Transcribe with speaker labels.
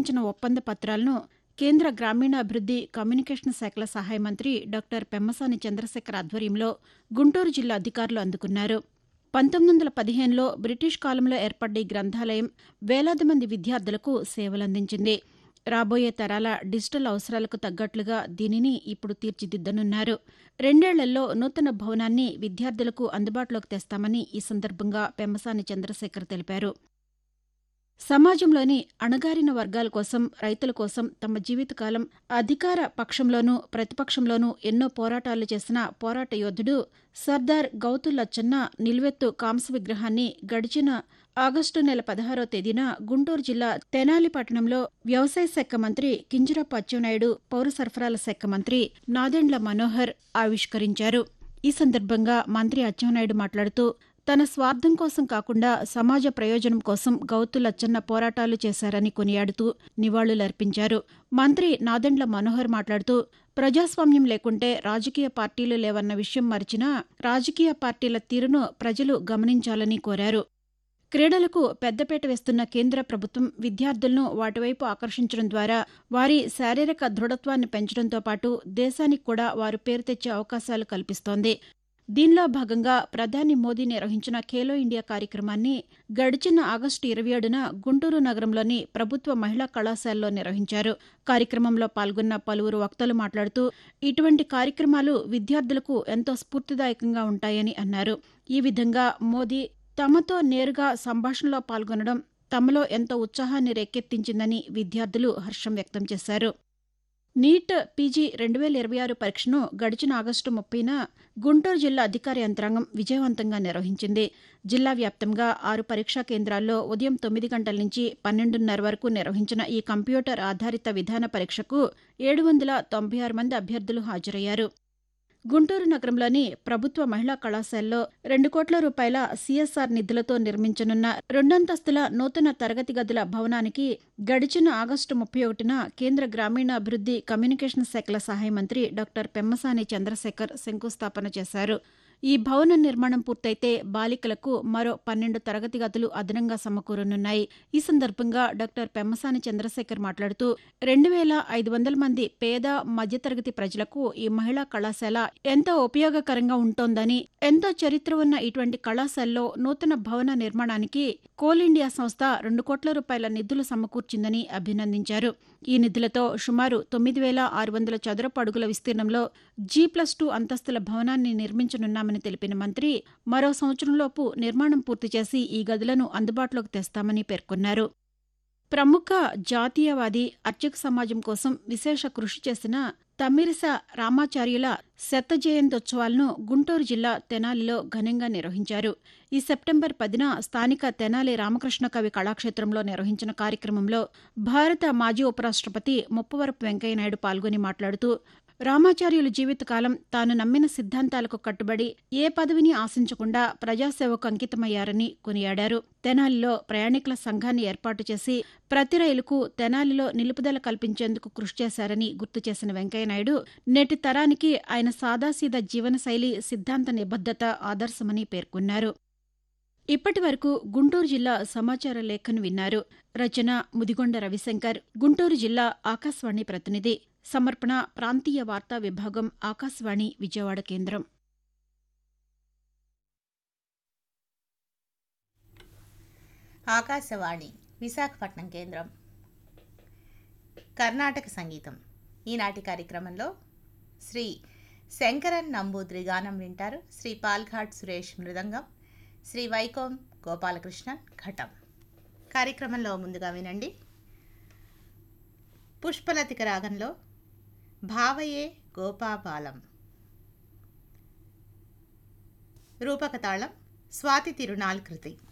Speaker 1: సంబంధించిన ఒప్పంద పత్రాలను కేంద్ర గ్రామీణాభివృద్ది కమ్యూనికేషన్ శాఖల సహాయ మంత్రి డాక్టర్ పెమ్మసాని చంద్రశేఖర్ ఆధ్వర్యంలో గుంటూరు జిల్లా అధికారులు అందుకున్నారు పంతొమ్మిది వందల పదిహేనులో బ్రిటిష్ కాలంలో ఏర్పడ్డ ఈ గ్రంథాలయం వేలాది మంది విద్యార్థులకు సేవలందించింది రాబోయే తరాల డిజిటల్ అవసరాలకు తగ్గట్లుగా దీనిని ఇప్పుడు తీర్చిదిద్దనున్నారు రెండేళ్లలో నూతన భవనాన్ని విద్యార్థులకు అందుబాటులోకి తెస్తామని ఈ సందర్భంగా పెమ్మసాని చంద్రశేఖర్ తెలిపారు సమాజంలోని అణగారిన వర్గాల కోసం రైతుల కోసం తమ జీవితకాలం అధికార పక్షంలోనూ ప్రతిపక్షంలోనూ ఎన్నో పోరాటాలు చేసిన పోరాట యోధుడు సర్దార్ గౌతుల్లచ్చన్న నిలువెత్తు కాంస విగ్రహాన్ని గడిచిన ఆగస్టు నెల పదహారో తేదీన గుంటూరు జిల్లా తెనాలి పట్టణంలో వ్యవసాయ శాఖ మంత్రి కింజరాపు అచ్చెన్నాయుడు పౌర సరఫరాల శాఖ మంత్రి నాదెండ్ల మనోహర్ ఆవిష్కరించారు ఈ సందర్భంగా మంత్రి అచ్చెన్నాయుడు మాట్లాడుతూ తన స్వార్థం కోసం కాకుండా సమాజ ప్రయోజనం కోసం గౌతు లచ్చన్న పోరాటాలు చేశారని కొనియాడుతూ నివాళులర్పించారు మంత్రి నాదెండ్ల మనోహర్ మాట్లాడుతూ ప్రజాస్వామ్యం లేకుంటే రాజకీయ పార్టీలు లేవన్న విషయం మరిచినా రాజకీయ పార్టీల తీరును ప్రజలు గమనించాలని కోరారు క్రీడలకు పెద్దపీట వేస్తున్న కేంద్ర ప్రభుత్వం విద్యార్థులను వాటివైపు ఆకర్షించడం ద్వారా వారి శారీరక దృఢత్వాన్ని పెంచడంతో పాటు దేశానికి కూడా వారు పేరు తెచ్చే అవకాశాలు కల్పిస్తోంది దీనిలో భాగంగా ప్రధాని మోదీ నిర్వహించిన ఖేలో ఇండియా కార్యక్రమాన్ని గడిచిన ఆగస్టు ఇరవై ఏడున గుంటూరు నగరంలోని ప్రభుత్వ మహిళా కళాశాలలో నిర్వహించారు కార్యక్రమంలో పాల్గొన్న పలువురు వక్తలు మాట్లాడుతూ ఇటువంటి కార్యక్రమాలు విద్యార్థులకు ఎంతో స్ఫూర్తిదాయకంగా ఉంటాయని అన్నారు ఈ విధంగా మోదీ తమతో నేరుగా సంభాషణలో పాల్గొనడం తమలో ఎంతో ఉత్సాహాన్ని రేకెత్తించిందని విద్యార్థులు హర్షం వ్యక్తం చేశారు నీట్ పీజీ రెండు వేల ఇరవై ఆరు పరీక్షను గడిచిన ఆగస్టు ముప్పైన గుంటూరు జిల్లా అధికార యంత్రాంగం విజయవంతంగా నిర్వహించింది జిల్లా వ్యాప్తంగా ఆరు పరీక్షా కేంద్రాల్లో ఉదయం తొమ్మిది గంటల నుంచి పన్నెండున్నర వరకు నిర్వహించిన ఈ కంప్యూటర్ ఆధారిత విధాన పరీక్షకు ఏడు వందల తొంభై ఆరు మంది అభ్యర్థులు హాజరయ్యారు గుంటూరు నగరంలోని ప్రభుత్వ మహిళా కళాశాలలో రెండు కోట్ల రూపాయల సీఎస్ఆర్ నిధులతో నిర్మించనున్న రెండంతస్తుల నూతన తరగతి గదుల భవనానికి గడిచిన ఆగస్టు ముప్పై ఒకటిన కేంద్ర గ్రామీణాభివృద్ది కమ్యూనికేషన్ శాఖల సహాయ మంత్రి డాక్టర్ పెమ్మసాని చంద్రశేఖర్ శంకుస్థాపన చేశారు ఈ భవన నిర్మాణం పూర్తయితే బాలికలకు మరో పన్నెండు తరగతి గదులు అదనంగా సమకూరనున్నాయి ఈ సందర్భంగా డాక్టర్ పెమ్మసాని చంద్రశేఖర్ మాట్లాడుతూ రెండు వేల ఐదు వందల మంది పేద మధ్యతరగతి ప్రజలకు ఈ మహిళా కళాశాల ఎంతో ఉపయోగకరంగా ఉంటోందని ఎంతో చరిత్ర ఉన్న ఇటువంటి కళాశాలలో నూతన భవన నిర్మాణానికి కోల్ ఇండియా సంస్థ రెండు కోట్ల రూపాయల నిధులు సమకూర్చిందని అభినందించారు ఈ నిధులతో సుమారు తొమ్మిది వేల ఆరు వందల చదరపు అడుగుల విస్తీర్ణంలో జీ ప్లస్ టూ అంతస్తుల భవనాన్ని నిర్మించనున్నామని తెలిపిన మంత్రి మరో సంవత్సరంలోపు నిర్మాణం పూర్తి చేసి ఈ గదులను అందుబాటులోకి తెస్తామని పేర్కొన్నారు ప్రముఖ జాతీయవాది అర్చక సమాజం కోసం విశేష కృషి చేసిన తమ్మిరిస రామాచార్యుల శత జయంత్యోత్సవాలను గుంటూరు జిల్లా తెనాలిలో ఘనంగా నిర్వహించారు ఈ సెప్టెంబర్ పదిన స్థానిక తెనాలి రామకృష్ణ కవి కళాక్షేత్రంలో నిర్వహించిన కార్యక్రమంలో భారత మాజీ ఉపరాష్ట్రపతి ముప్పవరపు వెంకయ్యనాయుడు పాల్గొని మాట్లాడుతూ రామాచార్యుల జీవితకాలం తాను నమ్మిన సిద్ధాంతాలకు కట్టుబడి ఏ పదవిని ఆశించకుండా ప్రజాసేవకు అంకితమయ్యారని కొనియాడారు తెనాలిలో ప్రయాణికుల సంఘాన్ని ఏర్పాటు చేసి ప్రతి రైలుకు తెనాలిలో నిలుపుదల కల్పించేందుకు కృషి చేశారని గుర్తు చేసిన వెంకయ్యనాయుడు నేటి తరానికి ఆయన సాదాసీదా జీవనశైలి సిద్ధాంత నిబద్దత ఆదర్శమని పేర్కొన్నారు ఇప్పటి వరకు గుంటూరు జిల్లా సమాచార లేఖను విన్నారు రచన ముదిగొండ రవిశంకర్ గుంటూరు జిల్లా ఆకాశవాణి ప్రతినిధి సమర్పణ ప్రాంతీయ వార్తా విభాగం ఆకాశవాణి విజయవాడ కేంద్రం
Speaker 2: ఆకాశవాణి విశాఖపట్నం కేంద్రం కర్ణాటక సంగీతం ఈనాటి కార్యక్రమంలో శ్రీ శంకరన్ నంబూద్రి గానం వింటారు శ్రీ పాల్ఘాట్ సురేష్ మృదంగం శ్రీ వైకోం గోపాలకృష్ణన్ ఘటం కార్యక్రమంలో ముందుగా వినండి పుష్పలతిక రాగంలో భావయే గోపాబాలం రూపకతాళం స్వాతి తిరునాల్ కృతి